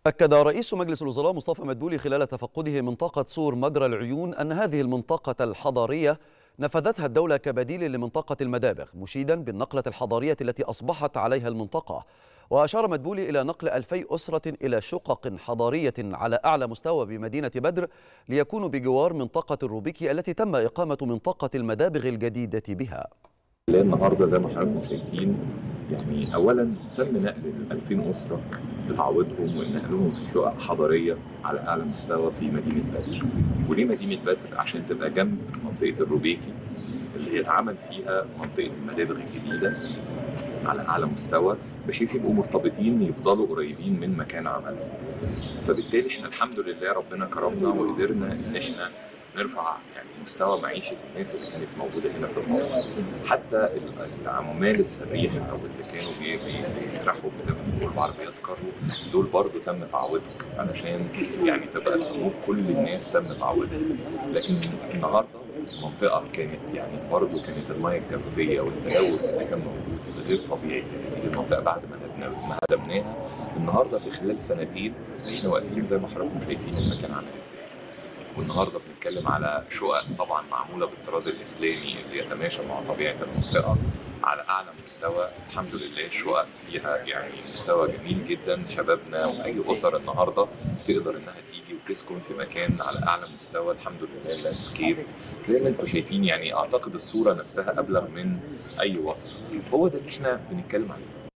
أكد رئيس مجلس الوزراء مصطفى مدبولي خلال تفقده منطقة سور مجرى العيون أن هذه المنطقة الحضارية نفذتها الدولة كبديل لمنطقة المدابغ مشيدا بالنقلة الحضارية التي أصبحت عليها المنطقة وأشار مدبولي إلى نقل ألفي أسرة إلى شقق حضارية على أعلى مستوى بمدينة بدر ليكونوا بجوار منطقة الروبيكي التي تم إقامة منطقة المدابغ الجديدة بها النهارده زي ما حضراتكم شايفين يعني اولا تم نقل ال 2000 اسره بتعويضهم ونقلهم في شقق حضاريه على اعلى مستوى في مدينه بدر. وليه مدينه بدر؟ عشان تبقى جنب منطقه الروبيكي اللي هي اتعمل فيها منطقه المدابغ الجديده على اعلى مستوى بحيث يبقوا مرتبطين يفضلوا قريبين من مكان عملهم. فبالتالي احنا الحمد لله ربنا كرمنا وقدرنا ان احنا نرفع يعني مستوى معيشه الناس اللي كانت موجوده هنا في مصر حتى العمال السريح او اللي كانوا بي بي بيسرحوا زي ما بنقول بعربيات كارو دول برضو تم تعويضهم علشان يعني تبقى الامور كل الناس تم تعويضهم لكن النهارده المنطقه كانت يعني برضو كانت المياه الجوفيه والتلوث اللي كان موجود غير طبيعي في هذه المنطقه بعد ما ما هدمناها النهارده في خلال سنتين احنا واقفين زي ما حضراتكم شايفين المكان عامل ازاي والنهارده بنتكلم على شقق طبعا معموله بالطراز الاسلامي اللي يتماشى مع طبيعه المنطقه على اعلى مستوى الحمد لله الشقق فيها يعني مستوى جميل جدا شبابنا واي اسر النهارده تقدر انها تيجي وتسكن في مكان على اعلى مستوى الحمد لله اللاندسكيب زي ما انتم شايفين يعني اعتقد الصوره نفسها ابلغ من اي وصف هو ده اللي احنا بنتكلم عليه